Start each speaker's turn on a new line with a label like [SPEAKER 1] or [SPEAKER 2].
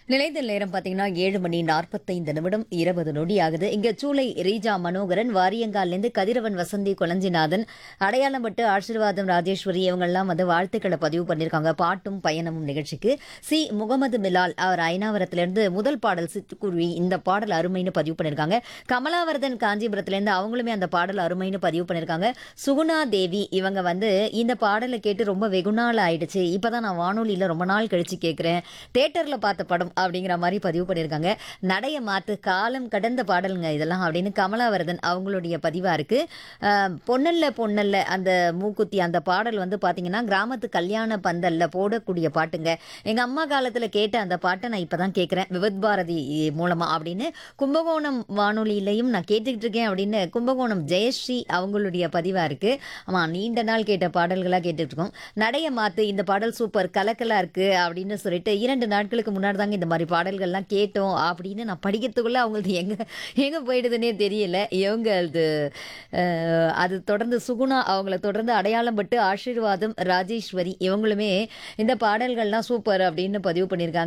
[SPEAKER 1] நிலைத்த நேரம் பார்த்தீங்கன்னா ஏழு மணி நாற்பத்தைந்து நிமிடம் இருபது நொடி ஆகுது இங்க சூளை ரீஜா மனோகரன் வாரியங்கால்லேருந்து கதிரவன் வசந்தி கொளஞ்சிநாதன் அடையாளம்பட்டு ஆசீர்வாதம் ராஜேஸ்வரி இவங்கெல்லாம் வந்து வாழ்த்துக்களை பதிவு பண்ணியிருக்காங்க பாட்டும் பயணமும் நிகழ்ச்சிக்கு சி முகமது மிலால் அவர் ஐநாவரத்திலிருந்து முதல் பாடல் சிட்டுக்குருவி இந்த பாடல் அருமைன்னு பதிவு பண்ணியிருக்காங்க கமலாவர்தன் காஞ்சிபுரத்திலேருந்து அவங்களுமே அந்த பாடல் அருமைன்னு பதிவு பண்ணியிருக்காங்க சுகுணா தேவி இவங்க வந்து இந்த பாடலை கேட்டு ரொம்ப வெகுநாள் ஆயிடுச்சு இப்பதான் நான் வானொலியில ரொம்ப நாள் கழிச்சு கேட்குறேன் தேட்டர்ல பார்த்த படம் அப்படிங்கிற மாதிரி பதிவு பண்ணியிருக்காங்க நடைய மாத்து காலம் கடந்த பாடலுங்க இதெல்லாம் அப்படின்னு கமலாவரதன் அவங்களுடைய பதிவா இருக்கு அஹ், பொன்னல்ல பொன்னல்ல அந்த மூக்குத்தி அந்த பாடல் வந்து பாத்தீங்கன்னா கிராமத்து கல்யாண பந்தல்ல போடக்கூடிய பாட்டுங்க எங்க அம்மா காலத்துல கேட்ட அந்த பாட்டை நான் இப்பதான் கேட்கிறேன் விவத் பாரதி மூலமா அப்படின்னு கும்பகோணம் வானொலியிலையும் நான் கேட்டுக்கிட்டு இருக்கேன் அப்படின்னு கும்பகோணம் ஜெயஸ்ரீ அவங்களுடைய பதிவா இருக்கு ஆமா நீண்ட நாள் கேட்ட பாடல்களா கேட்டுட்டு இருக்கோம் நடைய மாத்து இந்த பாடல் சூப்பர் கலக்கலா இருக்கு அப்படின்னு சொல்லிட்டு இரண்டு நாட்களுக்கு முன்னாடி தாங்க இந்த மாதிரி பாடல்கள்லாம் கேட்டோம் அப்படின்னு நான் படிக்கிறதுக்குள்ள அவங்களது எங்க எங்க போயிடுதுன்னே தெரியல இவங்களது அஹ், அது தொடர்ந்து சுகுணா அவங்கள தொடர்ந்து அடையாளம் பட்டு ஆசீர்வாதம் ராஜேஸ்வரி இவங்களுமே இந்த பாடல்கள்லாம் சூப்பர் அப்படின்னு பதிவு பண்ணியிருக்காங்க